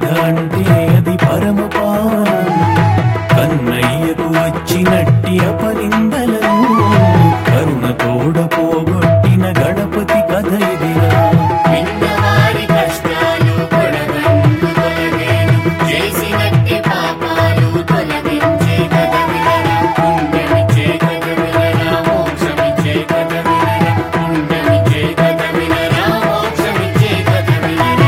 కథ అంటే అది పరమ పావనం కన్నయ్యకు వచ్చినట్టి అపనిందలను కరుణ తోడ పోగొట్టిన గణపతి కథ ఇదిరా విన్నవారి కష్టాలు కొడగండ్లు తొలగేను చేసినట్టి పాపాలు తొలగించే కథ వినరా పుణ్యమిచ్చే కథ వినరా మోక్షమిచ్చే కథ వినరా పుణ్యమిచ్చే కథ వినరా మోక్షమిచ్చే కథ వినరా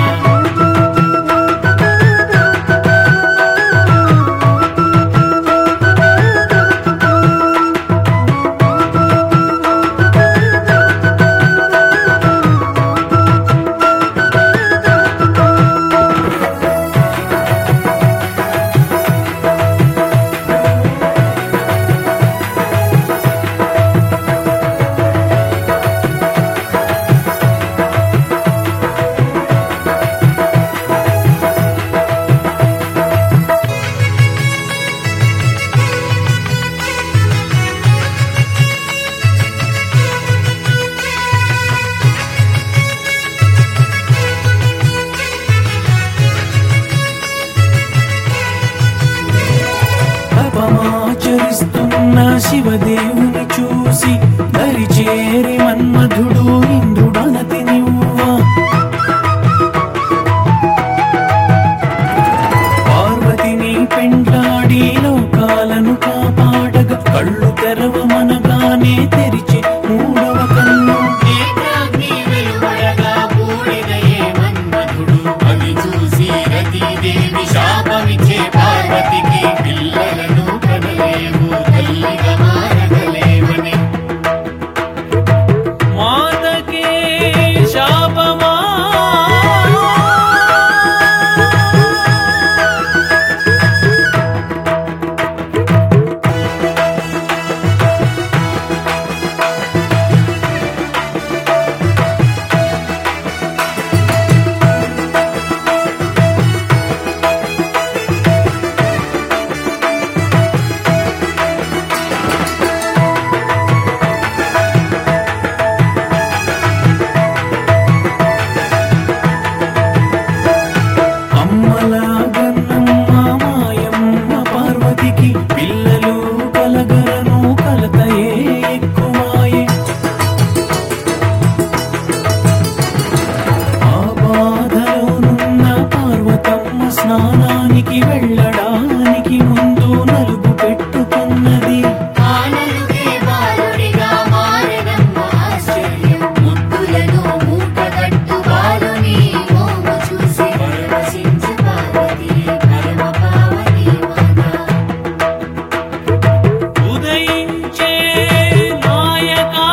తపమాచరిస్తున్న శివదేవుని చూసి దరిచేరి మన్మధుడు ఇంద్రుడనతి నివ్వ పార్వతిని పెండ్లాడి లోకాలను కాపాడగా కళ్ళు తెరవమనగానే తెరిచి మూడవ కన్ను నేత్రాగ్ని వెలువడగా బూడిదయే మన్మధుడు అది చూసి రతీదేవి శాపమిచ్చే పార్వతికి పిల్లలను కనలేవు తల్లిగా మారగలేవని మాతకే శాపమా అమ్మలాగన్నమ్మ మాయమ్మ పార్వతికి పిల్లలు కలగరను కలతయే ఎక్కువాయే ఆ బాధలోనున్న పార్వతమ్మ స్నానానికి వెళ్ళడానికి ముందు నలుగు పెట్టుకున్నది ఆనలుగే బాలుడిగా మారెనమ్మ ఆశ్చర్యం ముద్దులను మూటగట్టు బాలుని మోము చూసి పరవశించు పార్వతి పరమ పావని మాత ఉదయించే నాయకా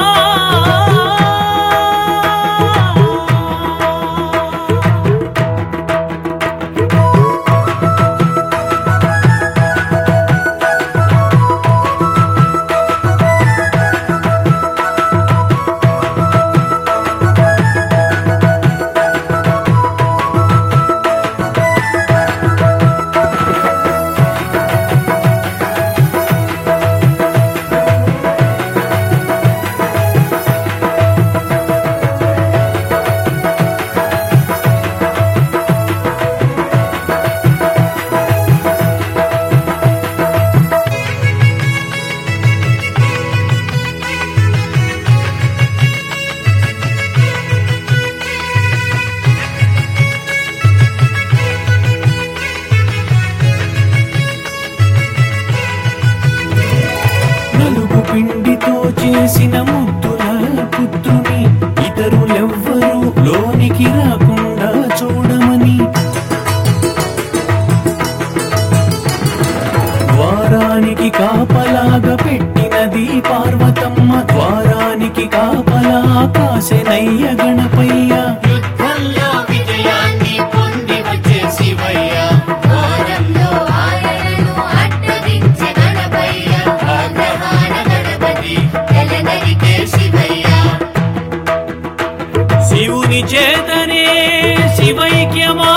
నలుగు పిండితో చేసిన ముద్దుల పుత్రుని ఇతరులెవ్వరూ లోనికి రాకుండా చూడమని ద్వారానికి కాపలాగా పెట్టినది పార్వతమ్మ ద్వారానికి కాపలా కాసెనయ్య గణపయ్య యుద్ధంలో విజయాన్ని పొంది వచ్చే శివయ్య ఘోరంలో ఆయనను అడ్డగించే గణపయ్య ఆగ్రహాన గణపతి తెలనరికే శివయ్య శివుని చేతనే శివైక్యమా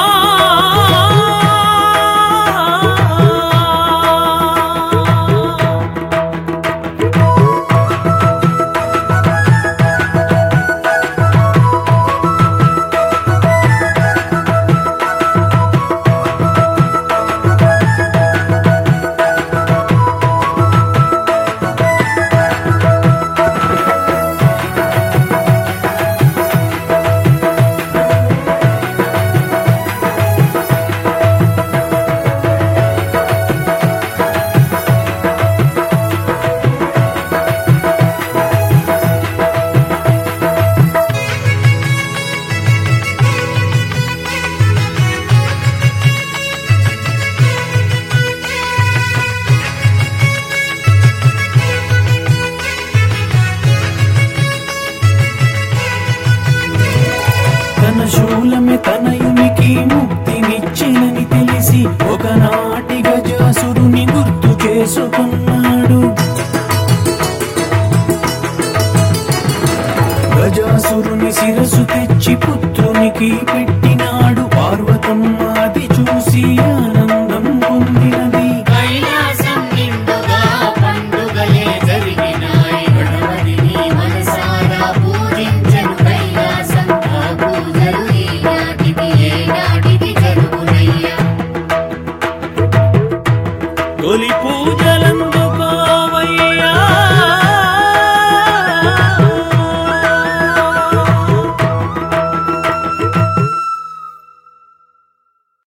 అసురుని శిరసు తెచ్చి పుత్రునికి పెట్టి